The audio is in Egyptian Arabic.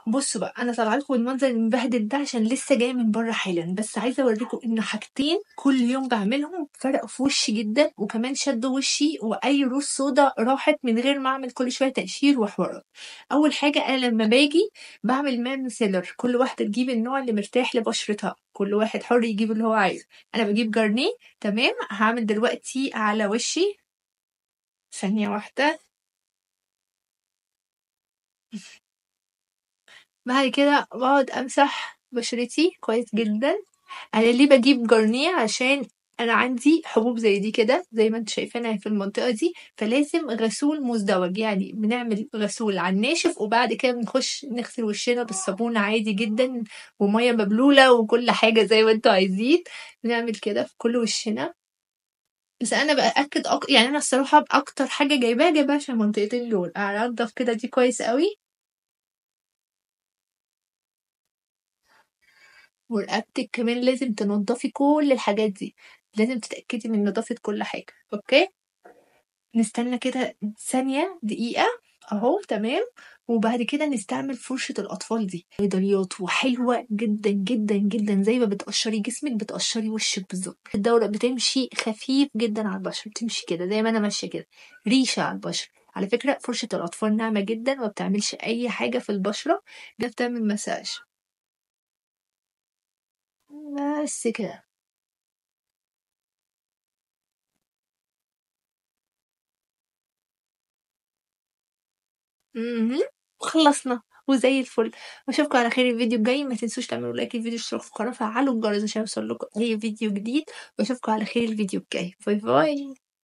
بصوا بقى انا طالعه لكم المنظر المبهدل ده عشان لسه جايه من بره حالا بس عايزه اوريكم ان حاجتين كل يوم بعملهم فرقوا في وشي جدا وكمان شدوا وشي واي روس سودا راحت من غير ما اعمل كل شويه تقشير وحوارات اول حاجه انا لما باجي بعمل مان سيلر كل واحده تجيب النوع اللي مرتاح لبشرتها كل واحد حر يجيب اللي هو عايزه انا بجيب جارنيه تمام هعمل دلوقتي على وشي ثانيه واحده بعد كده باقعد أمسح بشرتي كويس جدًا، أنا ليه باجيب جارنيه عشان أنا عندي حبوب زي دي كده زي ما انتم شايفينها في المنطقة دي فلازم غسول مزدوج يعني بنعمل غسول على الناشف وبعد كده بنخش نغسل وشنا بالصابون عادي جدًا ومَيّة مبلولة وكل حاجة زي ما انتم عايزين، بنعمل كده في كل وشنا. بس أنا بأكد أك يعني أنا الصراحة أكتر حاجة جايباها جايباها عشان المنطقتين دول، أنضف كده دي كويس أوي. ورقبتِك كمان لازم تنضّفي كل الحاجات دي، لازم تتأكدي من نضافة كل حاجة، أوكي؟ نستنى كده ثانية، دقيقة أهو تمام، وبعد كده نستعمل فرشة الأطفال دي، صيدليات وحلوة جدًا، جدًا، جدًا زي ما بتقشّري جسمِك بتقشّري وشِك بالضبط، الدورة بتمشي خفيف جدًا على البشرة، بتمشي كده زي ما أنا ماشية كده، ريشة على البشرة، على فكرة فرشة الأطفال ناعمة جدًا ما بتعملش أي حاجة في البشرة، ده بتعمل مساج. بس كده. اهم، وخلّصنا وزي الفل، واشوفكم على خير الفيديو الجاي، ما تنسوش تعملوا لايك للفيديو واشتراك في القناة وفعّلوا الجرس عشان يوصل لكم أي فيديو جديد، واشوفكم على خير الفيديو الجاي، باي باي.